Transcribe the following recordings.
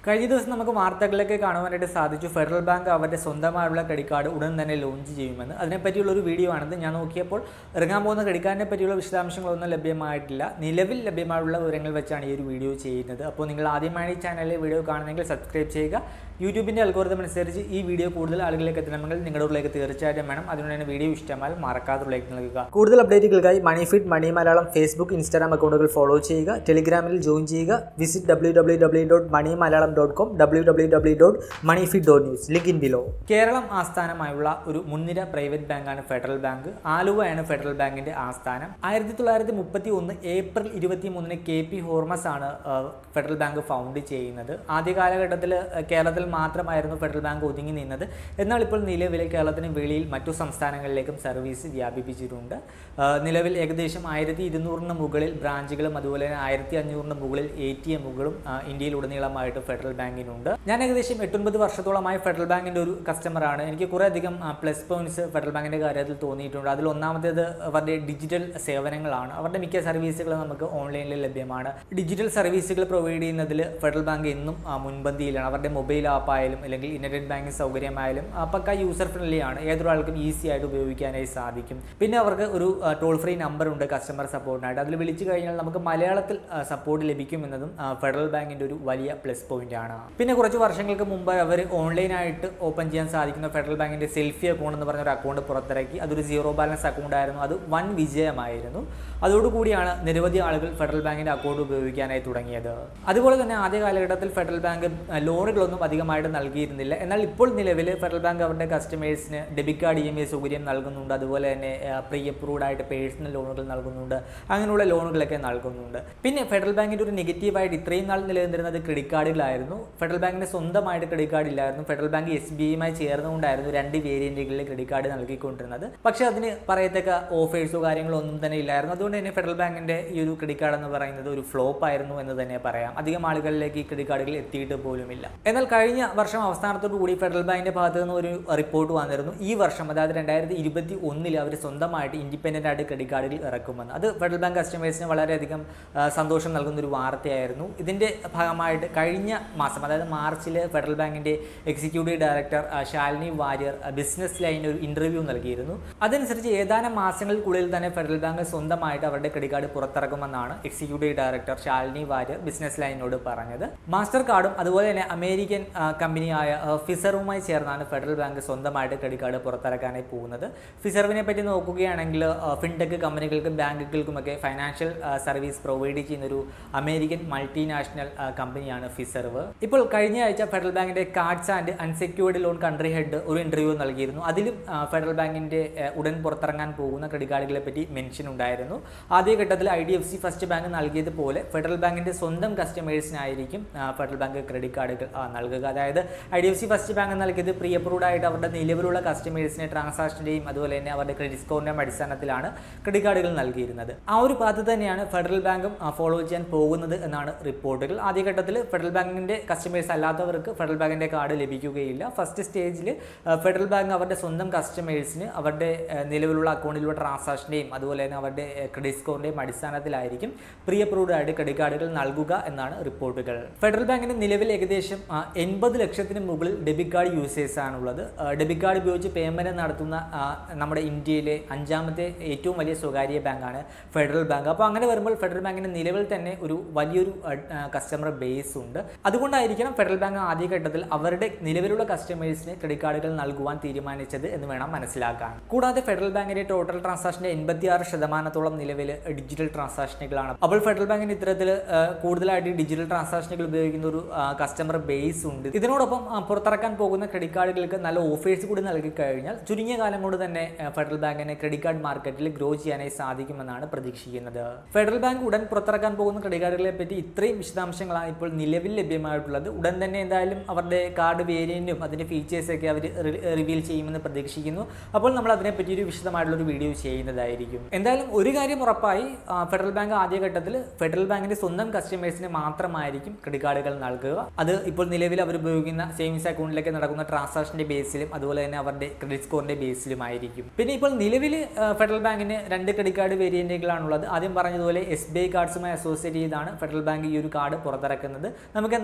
കഴിഞ്ഞ ദിവസം നമുക്ക് വാർത്തകളിലൊക്കെ കാണുവാനായിട്ട് സാധിച്ചു ഫെഡറൽ ബാങ്ക് അവരുടെ സ്വന്തമായുള്ള ക്രെഡിറ്റ് കാർഡ് ഉടൻ തന്നെ ലോഞ്ച് ചെയ്യുമെന്ന് അതിനെപ്പറ്റിയുള്ള ഒരു വീഡിയോ ആണിത് ഞാൻ നോക്കിയപ്പോൾ ഇറങ്ങാൻ പോകുന്ന ക്രെഡിറ്റ് കാർഡിനെ പറ്റിയുള്ള വിശദാംശങ്ങളൊന്നും ലഭ്യമായിട്ടില്ല നിലവിൽ ലഭ്യമായുള്ള വിവരങ്ങൾ വെച്ചാണ് ഈ ഒരു വീഡിയോ ചെയ്യുന്നത് അപ്പോൾ നിങ്ങൾ ആദ്യമായി ഈ ചാനലിലെ വീഡിയോ കാണുന്നെങ്കിൽ സബ്സ്ക്രൈബ് ചെയ്യുക യൂട്യൂബിൻ്റെ അൽഗോരിതം അനുസരിച്ച് ഈ വീഡിയോ കൂടുതൽ ആളുകളിലേക്ക് എത്തണമെങ്കിൽ നിങ്ങളുടെ ഉള്ളിലേക്ക് തീർച്ചയായിട്ടും വേണം അതുകൊണ്ട് തന്നെ വീഡിയോ ഇഷ്ടമായാൽ മറക്കാതെ ഉള്ളിലേക്ക് നൽകുക കൂടുതൽ അപ്ഡേറ്റുകൾക്കായി Money Fit Money Malayalam Facebook Instagram അക്കൗണ്ടുകൾ ഫോളോ ചെയ്യുക ടെലിഗ്രാമിൽ ജോയിൻ ചെയ്യുക visit W W W dot Money Malayalam dot com W W W dot Money Fit dot news link in below Keralam ആസ്ഥാനമായുള്ള ഒരു മുൻനിര പ്രൈവറ്റ് ബാങ്കാണ് ഫെഡറൽ ബാങ്ക് ആലുവയാണ് ഫെഡറൽ ബാങ്കിന്റെ ആസ്ഥാനം ആയിരത്തി തൊള്ളായിരത്തി മുപ്പത്തി ഒന്ന് ഏപ്രിൽ ഇരുപത്തി മൂന്നിന് കെ പി ഹോർമസ് ആണ് ആ, ഫെഡറൽ ബാങ്ക് ഫൗണ്ട് ചെയ്യുന്നത് ആദ്യ കാലഘട്ടത്തിൽ കേരളത്തിൽ മാത്രമായിരുന്നു ഫെഡറൽ ബാങ്ക് ഒതുങ്ങി നിന്നത് എന്നാൽ ഇപ്പോൾ നിലവിൽ കേരളത്തിന് വെളിയിൽ മറ്റു സംസ്ഥാനങ്ങളിലേക്കും സർവീസ് വ്യാപിപ്പിച്ചിട്ടുണ്ട് ആ, നിലവിൽ ഏകദേശം ആയിരത്തി ഇരുന്നൂറിന് മുകളിൽ ബ്രാഞ്ചുകളും അതുപോലെ തന്നെ ആയിരത്തി അഞ്ഞൂറിന് മുകളിൽ എ ടി എമ്മുകളും ഇന്ത്യയിലുടനീളമായിട്ട് ഫെഡറൽ ബാങ്കിനുണ്ട് ഞാൻ ഏകദേശം എട്ടൊൻപത് വർഷത്തോളമായി ഫെഡറൽ ബാങ്കിൻ്റെ ഒരു കസ്റ്റമറാണ് എനിക്ക് കുറേ അധികം പ്ലസ് പോയിന്റ്സ് ഫെഡറൽ ബാങ്കിൻ്റെ കാര്യത്തിൽ തോന്നിയിട്ടുണ്ട് അതിൽ ഒന്നാമത്തേത് അവരുടെ ഡിജിറ്റൽ സേവനങ്ങളാണ് അവരുടെ മിക്ക സർവീസുകളും നമുക്ക് ഓൺലൈനിൽ ലഭ്യമാണ് ഡിജിറ്റൽ സർവീസുകൾ പ്രൊവൈഡ് ചെയ്യുന്നതിൽ ഫെഡറൽ ബാങ്ക് എന്നും ആ, മുൻപന്തിയിലാണ് അവരുടെ മൊബൈൽ ആപ്പായാലും അല്ലെങ്കിൽ ഇന്റർനെറ്റ് ബാങ്കിങ് സൗകര്യമായാലും ആ, പക്ക യൂസർ ഫ്രണ്ട്ലി ആണ് ഏതൊരാൾക്കും ഈസി ആയിട്ട് ഉപയോഗിക്കാനായി സാധിക്കും പിന്നെ അവർക്ക് ഒരു ടോൾ ഫ്രീ നമ്പർ ഉണ്ട് കസ്റ്റമർ സപ്പോർട്ടിനായിട്ട് അതിൽ വിളിച്ചു കഴിഞ്ഞാൽ നമുക്ക് മലയാളത്തിൽ സപ്പോർട്ട് ലഭിക്കുമെന്നതും ആ, ഫെഡറൽ ബാങ്കിൻ്റെ ഒരു വലിയ പ്ലസ് പോയിന്റ് ആണ് പിന്നെ കുറച്ച് വർഷങ്ങൾക്ക് മുമ്പ് അവർ ഓൺലൈനായിട്ട് ഓപ്പൺ ചെയ്യാൻ സാധിക്കുന്ന ഫെഡറൽ ബാങ്കിൻ്റെ സെൽഫി അക്കൗണ്ട് എന്ന് പറഞ്ഞ ഒരു അക്കൗണ്ട് പുറത്തിറക്കി അതൊരു സീറോ ബാലൻസ് അക്കൗണ്ട് ആയിരുന്നു അത് വൻ വിജയമായിരുന്നു അതോടുകൂടിയാണ് നിരവധി ആളുകൾ ഫെഡറൽ ബാങ്കിൻ്റെ അക്കൗണ്ട് ഉപയോഗിക്കാനായി തുടങ്ങിയത് അതുപോലെ തന്നെ ആദ്യ കാലഘട്ടത്തിൽ ഫെഡറൽ ബാങ്ക് ആ, ലോണുകളൊന്നും അധികമായിട്ട് നൽകിയിരുന്നില്ല എന്നാൽ ഇപ്പോൾ നിലവിൽ ഫെഡറൽ ബാങ്ക് അവരുടെ കസ്റ്റമേഴ്സിന് debit card E M I സൗകര്യം നൽകുന്നുണ്ട് അതുപോലെ തന്നെ പ്രീ അപ്രൂവ്ഡ് ആയിട്ട് പേഴ്സണൽ ലോണുകൾ നൽകുന്നുണ്ട് അങ്ങനെയുള്ള ലോണുകളൊക്കെ നൽകുന്നുണ്ട് പിന്നെ ഫെഡറൽ ബാങ്കിൻ്റെ ഒരു നെഗറ്റീവായിട്ട് ഇത്രയും നാൾ നിലനിന്നിരുന്നത് ക്രെഡിറ്റ് കാർഡുകളായിരുന്നു ഫെഡറൽ ബാങ്കിന് സ്വന്തമായിട്ട് ക്രെഡിറ്റ് കാർഡ് ഇല്ലായിരുന്നു ഫെഡറൽ ബാങ്ക് എസ് ബി ഐയുമായി ചേർന്നുകൊണ്ടായിരുന്നു രണ്ട് വേരിയന്റുകളിൽ ക്രെഡിറ്റ് കാർഡ് നൽകിക്കൊണ്ടിരുന്നത് പക്ഷേ അതിന് പറയത്തക്ക ഓഫേഴ്സോ കാര്യങ്ങളോ ഒന്നും തന്നെ ഇല്ലായിരുന്നു അതുകൊണ്ട് തന്നെ ഫെഡറൽ ബാങ്കിന്റെ ഈ ഒരു ക്രെഡിറ്റ് കാർഡ് എന്ന് പറയുന്നത് ഒരു ഫ്ലോപ്പ് ആയിരുന്നു എന്ന് തന്നെ പറയാം അധികം ആളുകളിലേക്ക് ഈ ക്രെഡിറ്റ് കാർഡുകൾ എത്തിയിട്ട് പോലുമില്ല എന്നാൽ കഴിഞ്ഞ വർഷം അവസാനത്തോടു കൂടി ഫെഡറൽ ബാങ്കിന്റെ ഭാഗത്ത് നിന്ന് ഒരു റിപ്പോർട്ട് വന്നിരുന്നു ഈ വർഷം അതായത് രണ്ടായിരത്തി ഇരുപത്തി ഒന്നിൽ അവർ സ്വന്തമായിട്ട് ഇൻഡിപെൻഡന്റ് ആയിട്ട് ക്രെഡിറ്റ് കാർഡുകൾ ഇറക്കുമെന്ന് അത് ഫെഡറൽ ബാങ്ക് കസ്റ്റമേഴ്സിന് വളരെയധികം ആ, സന്തോഷം നൽകുന്ന ഒരു വാർത്തയായിരുന്നു ഇതിന്റെ ഭാഗമായിട്ട് കഴിഞ്ഞ മാസം അതായത് മാർച്ചിൽ ഫെഡറൽ ബാങ്കിന്റെ എക്സിക്യൂട്ടീവ് ഡയറക്ടർ ആ, ശാലിനി വാര്യർ ആ, ബിസിനസ് ലൈനിന് ഒരു ഇന്റർവ്യൂ നൽകിയിരുന്നു അതനുസരിച്ച് ഏതാനും മാസങ്ങൾക്കുള്ളിൽ തന്നെ ഫെഡറൽ ബാങ്ക് സ്വന്തമായിട്ട് അവരുടെ ക്രെഡിറ്റ് കാർഡ് പുറത്തിറക്കുമെന്നാണ് executive director Shalini Warrier Business ലൈനിനോട് പറഞ്ഞത് മാസ്റ്റർ കാർഡും അതുപോലെ തന്നെ അമേരിക്കൻ ആ, കമ്പനിയായ ആ, ഫിസറുമായി ചേർന്നാണ് ഫെഡറൽ ബാങ്ക് സ്വന്തമായിട്ട് ക്രെഡിറ്റ് കാർഡ് പുറത്തിറക്കാനായി പോകുന്നത് ഫിസറിനെ പറ്റി നോക്കുകയാണെങ്കിൽ ആ, ഫിൻടെക് കമ്പനികൾക്കും ബാങ്കുകൾക്കുമൊക്കെ ഫൈനാൻഷ്യൽ ആ, സർവീസ് പ്രൊവൈഡ് ചെയ്യുന്ന ഒരു അമേരിക്കൻ മൾട്ടിനാഷണൽ ആ, കമ്പനിയാണ് ഫിസർവ് ഇപ്പോൾ കഴിഞ്ഞ ആഴ്ച ഫെഡറൽ ബാങ്കിന്റെ cards and unsecured loan country head ഒരു ഇന്റർവ്യൂ നൽകിയിരുന്നു അതിലും ആ, ഫെഡറൽ ബാങ്കിന്റെ ആ, ഉടൻ പുറത്തിറങ്ങാൻ പോകുന്ന ക്രെഡിറ്റ് കാർഡുകളെ പറ്റി മെൻഷൻ ഉണ്ടായിരുന്നു ആദ്യഘട്ടത്തിൽ I D F C First Bank നൽകിയതുപോലെ ഫെഡറൽ ബാങ്കിന്റെ സ്വന്തം കസ്റ്റമേഴ്സിനായിരിക്കും ആ, ഫെഡറൽ ബാങ്ക് ക്രെഡിറ്റ് കാർഡുകൾ ആ, നൽകുക അതായത് I D F C First Bank നൽകിയത് പ്രീ അപ്രൂവ്ഡ് ആയിട്ട് അവരുടെ നിലവിലുള്ള കസ്റ്റമേഴ്സിനെ ട്രാൻസാക്ഷൻ്റെയും അതുപോലെ തന്നെ അവരുടെ ക്രെഡിറ്റ് സ്കോറിൻ്റെയും അടിസ്ഥാനത്തിലാണ് ക്രെഡിറ്റ് കാർഡുകൾ നൽകിയിരുന്നത് ആ ഒരു പാത്ത് തന്നെയാണ് ഫെഡറൽ ബാങ്കും ഫോളോ ചെയ്യാൻ പോകുന്നത് എന്നാണ് റിപ്പോർട്ടുകൾ ആദ്യഘട്ടത്തിൽ ഫെഡറൽ ബാങ്കിന്റെ കസ്റ്റമേഴ്സ് അല്ലാത്തവർക്ക് ഫെഡറൽ ബാങ്കിന്റെ കാർഡ് ലഭിക്കുകയില്ല ഫസ്റ്റ് സ്റ്റേജിൽ ഫെഡറൽ ബാങ്ക് അവരുടെ സ്വന്തം കസ്റ്റമേഴ്സിന് അവരുടെ ആ, നിലവിലുള്ള അക്കൗണ്ടിലുള്ള ട്രാൻസാക്ഷൻ്റെയും അതുപോലെ തന്നെ അവരുടെ ക്രെഡിറ്റ് സ്കോറിൻ്റെയും അടിസ്ഥാനത്തിലായിരിക്കും പ്രീ അപ്രൂവ്ഡ് ആയിട്ട് ക്രെഡിറ്റ് കാർഡുകൾ നൽകുക എന്നാണ് റിപ്പോർട്ടുകൾ ഫെഡറൽ ബാങ്കിന് നിലവിൽ ഏകദേശം എൺപത് ലക്ഷത്തിന് മുകളിൽ ഡെബിറ്റ് കാർഡ് യൂസേഴ്സ് ആണുള്ളത് ഡെബിറ്റ് കാർഡ് ഉപയോഗിച്ച് പേയ്മെൻറ്റ് നടത്തുന്ന ആ, നമ്മുടെ ഇന്ത്യയിലെ അഞ്ചാമത്തെ ഏറ്റവും വലിയ സ്വകാര്യ ബാങ്കാണ് ഫെഡറൽ ബാങ്ക് അപ്പോൾ അങ്ങനെ വരുമ്പോൾ ഫെഡറൽ ബാങ്കിന് നിലവിൽ തന്നെ ഒരു വലിയൊരു കസ്റ്റമർ ബേസ് ഉണ്ട് അതുകൊണ്ടായിരിക്കണം ഫെഡറൽ ബാങ്ക് ആദ്യഘട്ടത്തിൽ അവരുടെ നിലവിലുള്ള കസ്റ്റമേഴ്സിന് ക്രെഡിറ്റ് കാർഡുകൾ നൽകുവാൻ തീരുമാനിച്ചത് എന്ന് വേണം മനസ്സിലാക്കാൻ കൂടാതെ ഫെഡറൽ ബാങ്കിന്റെ ടോട്ടൽ ട്രാൻസാക്ഷന്റെ എൺപത്തിയാറ് ശതമാനത്തോളം നിലവിൽ ഡിജിറ്റൽ ട്രാൻസാക്ഷനുകളാണ് അപ്പോൾ ഫെഡറൽ ബാങ്കിന് ഇത്തരത്തിൽ ആ, കൂടുതലായിട്ട് ഡിജിറ്റൽ ട്രാൻസാക്ഷനുകൾ ഉപയോഗിക്കുന്ന ഒരു കസ്റ്റമർ ബേസ് ഉണ്ട് ഇതിനോടൊപ്പം ആ, പുറത്തിറക്കാൻ പോകുന്ന ക്രെഡിറ്റ് കാർഡുകൾക്ക് നല്ല ഓഫേഴ്സ് കൂടി നൽകി കഴിഞ്ഞാൽ ചുരുങ്ങിയ കാലം കൊണ്ട് തന്നെ ആ, ഫെഡറൽ ബാങ്കിന് ക്രെഡിറ്റ് കാർഡ് മാർക്കറ്റിൽ ഗ്രോ ചെയ്യാനായി സാധിക്കുമെന്നാണ് പ്രതീക്ഷിക്കുന്നത് ഫെഡറൽ ബാങ്ക് ഉടൻ പുറത്തിറക്കാൻ പോകുന്ന ക്രെഡിറ്റ് കാർഡുകളെ പറ്റി ഇത്രയും വിശദാംശങ്ങളാണ് ഇപ്പോൾ നിലവിൽ ലഭ്യമായിട്ടുള്ളത് ഉടൻ തന്നെ എന്തായാലും അവരുടെ കാർഡ് വേരിയന്റും അതിന്റെ ഫീച്ചേഴ്സ് ഒക്കെ അവർ റിവീൽ ചെയ്യുമെന്ന് പ്രതീക്ഷിക്കുന്നു അപ്പോൾ നമ്മൾ അതിനെപ്പറ്റി ഒരു വിശദമായിട്ടുള്ള ഒരു വീഡിയോ ചെയ്യുന്നതായിരിക്കും എന്തായാലും ഒരു കാര്യം ഉറപ്പായി ആ, ഫെഡറൽ ബാങ്ക് ആദ്യഘട്ടത്തിൽ ഫെഡറൽ ബാങ്കിന്റെ സ്വന്തം കസ്റ്റമേഴ്സിന് മാത്രമായിരിക്കും ക്രെഡിറ്റ് കാർഡുകൾ നൽകുക അത് ഇപ്പോൾ നിലവിൽ അവർ ഉപയോഗിക്കുന്ന സേവിങ്സ് അക്കൗണ്ടിലേക്ക് നടക്കുന്ന ട്രാൻസാക്ഷന്റെ ബേസിലും അതുപോലെ തന്നെ അവരുടെ ക്രെഡിറ്റ് സ്കോറിന്റെ ബേസിലുമായിരിക്കും പിന്നെ ഇപ്പോൾ നിലവിൽ ഫെഡറൽ ബാങ്കിന് രണ്ട് ക്രെഡിറ്റ് കാർഡ് വേരിയന്റുകളാണുള്ളത് ആദ്യം പറഞ്ഞതുപോലെ എസ് ബി ഐ കാർഡ്സുമായി അസോസിയേറ്റ് ചെയ്താണ് ഫെഡറൽ ബാങ്ക് ഈ ഒരു കാർഡ് പുറത്തിറക്കുന്നത് നമുക്ക് എന്തായാലും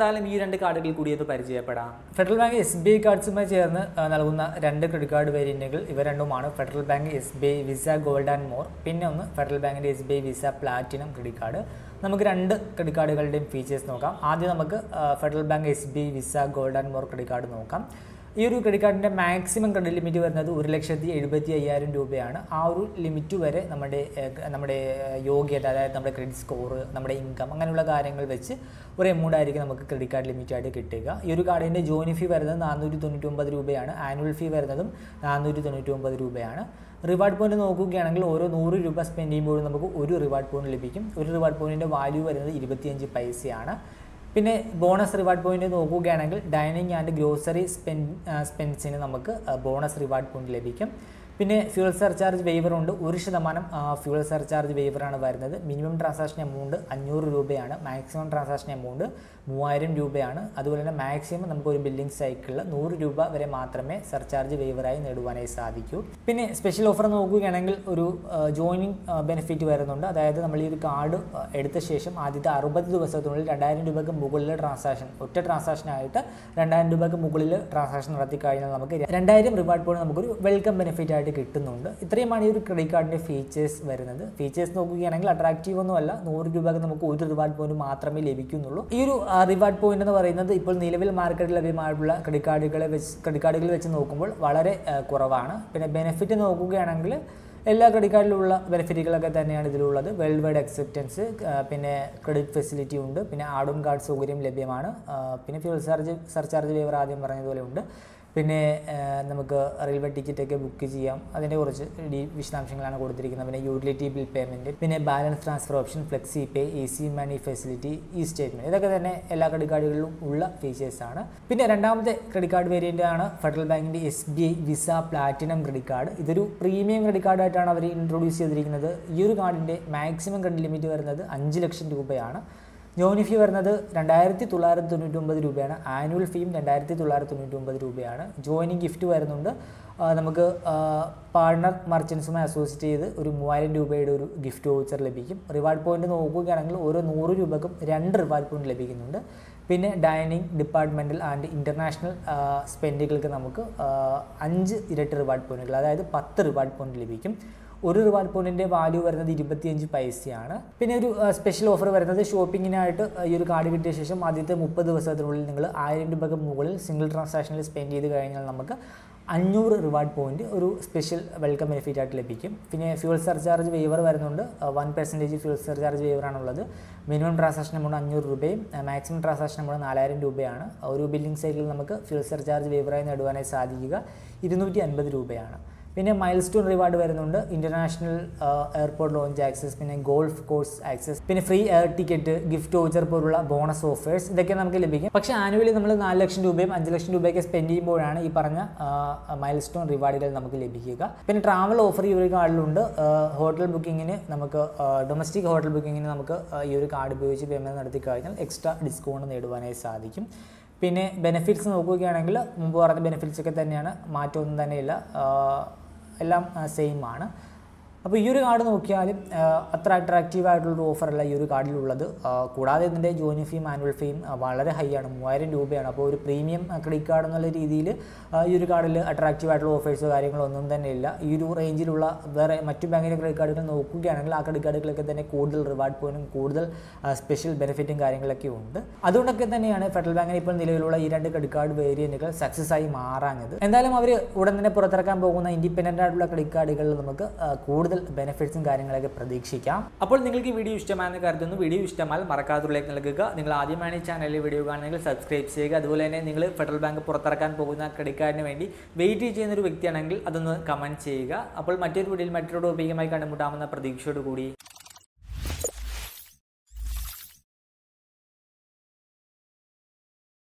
എന്തായാലും ഈ രണ്ട് കാർഡുകൾ കൂടി ഒന്ന് പരിചയപ്പെടാം Federal Bank S B I കാർഡ്സുമായി ചേർന്ന് ആ, നൽകുന്ന രണ്ട് ക്രെഡിറ്റ് കാർഡ് വേരിയന്റുകൾ ഇവ രണ്ടുമാണ് Federal Bank S B I Visa gold and more പിന്നെ ഒന്ന് ഫെഡറൽ ബാങ്കിൻ്റെ S B I Visa platinum credit card നമുക്ക് രണ്ട് ക്രെഡിറ്റ് കാർഡുകളുടെയും ഫീച്ചേഴ്സ് നോക്കാം ആദ്യം നമുക്ക് ആ, Federal Bank S B I Visa gold and more credit card നോക്കാം ഈ ഒരു ക്രെഡിറ്റ് കാർഡിൻ്റെ മാക്സിമം ക്രെഡിറ്റ് ലിമിറ്റ് വരുന്നത് ഒരു ലക്ഷത്തി എഴുപത്തി അയ്യായിരം രൂപയാണ് ആ ഒരു ലിമിറ്റ് വരെ നമ്മുടെ ഏഹ്, നമ്മുടെ ഏഹ്, യോഗ്യത അതായത് നമ്മുടെ ക്രെഡിറ്റ് സ്കോർ നമ്മുടെ ഇൻകം അങ്ങനെയുള്ള കാര്യങ്ങൾ വെച്ച് ഒരു എമൗണ്ട് ആയിരിക്കും നമുക്ക് ക്രെഡിറ്റ് കാർഡ് ലിമിറ്റ് ആയിട്ട് കിട്ടുക ഈ ഒരു കാർഡിൻ്റെ ജോയിൻ ഫീ വരുന്നത് നാനൂറ്റി തൊണ്ണൂറ്റി ഒമ്പത് രൂപയാണ് ആനുവൽ ഫീ വരുന്നതും നാനൂറ്റി തൊണ്ണൂറ്റി ഒമ്പത് രൂപയാണ് റിവാർഡ് പോയിന്റ് നോക്കുകയാണെങ്കിൽ ഓരോ നൂറ് രൂപ സ്പെൻഡ് ചെയ്യുമ്പോഴും നമുക്ക് ഒരു റിവാർഡ് പോയിന്റ് ലഭിക്കും ഒരു റിവാർഡ് പോയിന്റിൻ്റെ വാല്യൂ വരുന്നത് ഇരുപത്തിയഞ്ച് പൈസയാണ് പിന്നെ ബോണസ് റിവാർഡ് പോയിന്റ് നോക്കുകയാണെങ്കിൽ ഡൈനിങ് ആൻഡ് ഗ്രോസറി സ്പെൻ സ്പെൻസിന് നമുക്ക് ബോണസ് റിവാർഡ് പോയിന്റ് ലഭിക്കും പിന്നെ ഫ്യൂൾ സർചാർജ് വേവർ ഉണ്ട് ഒരു ശതമാനം ഫ്യൂൾ സർചാർജ് വേവറാണ് വരുന്നത് മിനിമം ട്രാൻസാക്ഷൻ എമൗണ്ട് അഞ്ഞൂറ് രൂപയാണ് മാക്സിമം ട്രാൻസാക്ഷൻ എമൗണ്ട് മൂവായിരം രൂപയാണ് അതുപോലെ തന്നെ മാക്സിമം നമുക്ക് ഒരു ബില്ലിംഗ് സൈക്കിളിൽ നൂറ് രൂപ വരെ മാത്രമേ സർചാർജ് വേവറായി നേടുവാനായി സാധിക്കൂ പിന്നെ സ്പെഷ്യൽ ഓഫർ നോക്കുകയാണെങ്കിൽ ഒരു ജോയിനിങ് ബെനിഫിറ്റ് വരുന്നുണ്ട് അതായത് നമ്മൾ ഈ ഒരു കാർഡ് എടുത്ത ശേഷം ആദ്യത്തെ അറുപത് ദിവസത്തിനുള്ളിൽ രണ്ടായിരം രൂപയ്ക്ക് മുകളിൽ ട്രാൻസാക്ഷൻ ഒറ്റ ട്രാൻസാക്ഷനായിട്ട് രണ്ടായിരം രൂപയ്ക്ക് മുകളിൽ ട്രാൻസാക്ഷൻ നടത്തി കഴിഞ്ഞാൽ നമുക്ക് രണ്ടായിരം റിവാർഡ് പോയിന്റ് നമുക്കൊരു വെൽക്കം ബെനിഫിറ്റ് ആയിട്ട് കിട്ടുന്നുണ്ട് ഇത്രയുമാണ് ഈ ഒരു ക്രെഡിറ്റ് കാർഡിൻ്റെ ഫീച്ചേഴ്സ് വരുന്നത് ഫീച്ചേഴ്സ് നോക്കുകയാണെങ്കിൽ അട്രാക്റ്റീവ് ഒന്നുമല്ല നൂറ് രൂപയ്ക്ക് നമുക്ക് ഒരു റിവാർഡ് പോയിന്റ് മാത്രമേ ലഭിക്കുന്നുള്ളൂ ഈ ഒരു റിവാർഡ് പോയിന്റ് എന്ന് പറയുന്നത് ഇപ്പോൾ നിലവിൽ മാർക്കറ്റിൽ ലഭ്യമായിട്ടുള്ള ക്രെഡിറ്റ് കാർഡുകളെ വെച്ച് ക്രെഡിറ്റ് കാർഡുകൾ വെച്ച് നോക്കുമ്പോൾ വളരെ ആ, കുറവാണ് പിന്നെ ബെനിഫിറ്റ് നോക്കുകയാണെങ്കിൽ എല്ലാ ക്രെഡിറ്റ് കാർഡിലുള്ള ബെനിഫിറ്റുകളൊക്കെ തന്നെയാണ് ഇതിലുള്ളത് വേൾഡ് വൈഡ് അക്സെപ്റ്റൻസ് പിന്നെ ക്രെഡിറ്റ് ഫെസിലിറ്റി ഉണ്ട് പിന്നെ ആഡ് ഓൺ കാർഡ് സൗകര്യം ലഭ്യമാണ് ആ, പിന്നെ ഫ്യൂൾ ചാർജ് സർചാർജ് വേവർ ആദ്യം പറഞ്ഞതുപോലെ ഉണ്ട് പിന്നെ ആ, നമുക്ക് റെയിൽവേ ടിക്കറ്റ് ഒക്കെ ബുക്ക് ചെയ്യാം അതിൻ്റെ കുറച്ച് ഡീ വിശദാംശങ്ങളാണ് കൊടുത്തിരിക്കുന്നത് പിന്നെ യൂട്ടിലിറ്റി ബിൽ പേയ്മെൻറ്റ് പിന്നെ balance transfer option flexi pay A C money facility ഈ സ്റ്റേറ്റ്മെൻറ്റ് ഇതൊക്കെ തന്നെ എല്ലാ ക്രെഡിറ്റ് കാർഡുകളിലും ഉള്ള ഫീച്ചേഴ്സാണ് പിന്നെ രണ്ടാമത്തെ ക്രെഡിറ്റ് കാർഡ് വേരിയൻ്റ് ആണ് ഫെഡറൽ ബാങ്കിൻ്റെ S B I Visa platinum credit card ഇതൊരു പ്രീമിയം ക്രെഡിറ്റ് കാർഡായിട്ടാണ് അവർ ഇൻട്രൊഡ്യൂസ് ചെയ്തിരിക്കുന്നത് ഈ ഒരു കാർഡിൻ്റെ മാക്സിമം ക്രെഡിറ്റ് ലിമിറ്റ് വരുന്നത് അഞ്ച് ലക്ഷം രൂപയാണ് ജോയിൻ ഫീ വരുന്നത് രണ്ടായിരത്തി തൊള്ളായിരത്തി തൊണ്ണൂറ്റി ഒമ്പത് രൂപയാണ് ആനുവൽ ഫീയും രണ്ടായിരത്തി തൊള്ളായിരത്തി തൊണ്ണൂറ്റി ഒമ്പത് രൂപയാണ് ജോയിനിങ് ഗിഫ്റ്റ് വരുന്നുണ്ട് ആ, നമുക്ക് പാർട്ണർ മർച്ചൻസുമായി അസോസിയേറ്റ് ചെയ്ത് ഒരു മൂവായിരം രൂപയുടെ ഒരു ഗിഫ്റ്റ് വൗച്ചർ ലഭിക്കും റിവാർഡ് പോയിന്റ് നോക്കുകയാണെങ്കിൽ ഓരോ നൂറ് രൂപക്കും രണ്ട് റിവാർഡ് പോയിന്റ് ലഭിക്കുന്നുണ്ട് പിന്നെ ഡൈനിങ് ഡിപ്പാർട്ട്മെൻറ്റൽ ആൻഡ് ഇൻ്റർനാഷണൽ സ്പെൻഡുകൾക്ക് നമുക്ക് ആ, അഞ്ച് ഇരട്ടി റിവാർഡ് പോയിന്റുകൾ അതായത് പത്ത് റിവാർഡ് പോയിന്റ് ലഭിക്കും ഒരു റിവാർഡ് പോയിന്റിന്റെ വാല്യൂ വരുന്നത് ഇരുപത്തിയഞ്ച് പൈസയാണ് പിന്നെ ഒരു സ്പെഷ്യൽ ഓഫർ വരുന്നത് ഷോപ്പിങ്ങിനായിട്ട് ഈ ഒരു കാർഡ് കിട്ടിയ ശേഷം ആദ്യത്തെ മുപ്പത് ദിവസത്തിനുള്ളിൽ നിങ്ങൾ ആയിരം രൂപയ്ക്ക് മുകളിൽ സിംഗിൾ ട്രാൻസാക്ഷനിൽ സ്പെൻഡ് ചെയ്ത് കഴിഞ്ഞാൽ നമുക്ക് അഞ്ഞൂറ് റിവാർഡ് പോയിന്റ് ഒരു സ്പെഷ്യൽ വെൽക്കം ബെനിഫിറ്റ് ആയിട്ട് ലഭിക്കും പിന്നെ ഫ്യൂൾ സർചാർജ് വേവർ വരുന്നുണ്ട് വൺ പെർസെൻറ്റേജ് ഫ്യൂൾ സർചാർജ് വേവറാണുള്ളത് മിനിമം ട്രാൻസാക്ഷൻ എമൗണ്ട് അഞ്ഞൂറ് രൂപയും മാക്സിമം ട്രാൻസാക്ഷൻ എമൗണ്ട് നാലായിരം രൂപയാണ് ഒരു ബില്ലിംഗ് സൈക്കിളിൽ നമുക്ക് ഫ്യൂൾ സർചാർജ് വേവറായി നേടുവാനായി സാധിക്കുക ഇരുന്നൂറ്റി അൻപത് രൂപയാണ് പിന്നെ മൈൽ സ്റ്റോൺ റിവാർഡ് വരുന്നുണ്ട് ഇന്റർനാഷണൽ എയർപോർട്ട് ലോഞ്ച് ആക്സസ് പിന്നെ ഗോൾഫ് കോഴ്സ് ആക്സസ് പിന്നെ free air ticket gift voucher പോലുള്ള ബോണസ് ഓഫേഴ്സ് ഇതൊക്കെ നമുക്ക് ലഭിക്കും പക്ഷേ ആനുവലി നമ്മൾ നാല് ലക്ഷം രൂപയും അഞ്ച് ലക്ഷം രൂപയൊക്കെ സ്പെൻഡ് ചെയ്യുമ്പോഴാണ് ഈ പറഞ്ഞ മൈൽ സ്റ്റോൺ റിവാർഡുകൾ നമുക്ക് ലഭിക്കുക പിന്നെ ട്രാവൽ ഓഫർ ഈ ഒരു കാർഡിലുണ്ട് ഹോട്ടൽ ബുക്കിങ്ങിന് നമുക്ക് ഡൊമസ്റ്റിക് ഹോട്ടൽ ബുക്കിങ്ങിന് നമുക്ക് ആ, ഈ ഒരു കാർഡ് ഉപയോഗിച്ച് പേയ്മെൻറ്റ് നടത്തി കഴിഞ്ഞാൽ എക്സ്ട്രാ ഡിസ്കൗണ്ട് നേടുവാനായി സാധിക്കും പിന്നെ ബെനിഫിറ്റ്സ് നോക്കുകയാണെങ്കിൽ മുമ്പ് പറഞ്ഞ ബെനിഫിറ്റ്സ് ഒക്കെ തന്നെയാണ് മാറ്റമൊന്നും തന്നെയില്ല ആ, എല്ലാം സെയിം ആണ് അപ്പോൾ ഈ ഒരു കാർഡ് നോക്കിയാലും ആ, അത്ര അട്രാക്റ്റീവ് ആയിട്ടുള്ളൊരു ഓഫറല്ല ഈ ഒരു കാർഡിലുള്ളത് ആ, കൂടാതെ ഇതിൻ്റെ ജോയിൻ ഫീയും ആനുവൽ ഫീയും ആ, വളരെ ഹൈ ആണ് മൂവായിരം രൂപയാണ് അപ്പോൾ ഒരു പ്രീമിയം ക്രെഡിറ്റ് കാർഡ് എന്നുള്ള രീതിയിൽ ആ, ഈ ഒരു കാർഡിൽ അട്രാക്റ്റീവ് ആയിട്ടുള്ള ഓഫേഴ്സോ കാര്യങ്ങളോ ഒന്നും തന്നെ ഇല്ല ഈ ഒരു റേഞ്ചിലുള്ള വേറെ മറ്റു ബാങ്കിൻ്റെ ക്രെഡിറ്റ് കാർഡുകൾ നോക്കുകയാണെങ്കിൽ ആ ക്രെഡിറ്റ് കാർഡുകളൊക്കെ തന്നെ കൂടുതൽ റിവാർഡ് പോയിന്റും കൂടുതൽ സ്പെഷ്യൽ ബെനിഫിറ്റും കാര്യങ്ങളൊക്കെ ഉണ്ട് അതുകൊണ്ടൊക്കെ തന്നെയാണ് ഫെഡറൽ ബാങ്കിന് ഇപ്പോൾ നിലവിലുള്ള ഈ രണ്ട് ക്രെഡിറ്റ് കാർഡ് വേരിയന്റുകൾ സക്സസ് ആയി മാറാഞ്ഞത് എന്തായാലും അവർ ഉടൻ തന്നെ പുറത്തിറക്കാൻ പോകുന്ന ഇൻഡിപെൻഡൻ്റ് ആയിട്ടുള്ള ക്രെഡിറ്റ് കാർഡുകളിൽ നമുക്ക് ആ, കൂടുതൽ ബെനിഫിറ്റ്സും കാര്യങ്ങളൊക്കെ പ്രതീക്ഷിക്കാം അപ്പോൾ നിങ്ങൾക്ക് ഈ വീഡിയോ ഇഷ്ടമായെന്ന് കരുതുന്നു വീഡിയോ ഇഷ്ടമായാൽ മറക്കാതുള്ളിലേക്ക് നൽകുക നിങ്ങൾ ആദ്യമാണ് ഈ ചാനലിൽ വീഡിയോ കാണുന്നെങ്കിൽ സബ്സ്ക്രൈബ് ചെയ്യുക അതുപോലെ തന്നെ നിങ്ങൾ ഫെഡറൽ ബാങ്ക് പുറത്തിറക്കാൻ പോകുന്ന ക്രെഡിറ്റ് കാർഡിന് വേണ്ടി വെയിറ്റ് ചെയ്യുന്ന ഒരു വ്യക്തിയാണെങ്കിൽ അതൊന്ന് കമൻറ്റ് ചെയ്യുക അപ്പോൾ മറ്റൊരു വീഡിയോയിൽ മറ്റൊരു ടോപ്പിക്കുമായി കണ്ടുമുട്ടാമെന്ന പ്രതീക്ഷയോട് കൂടി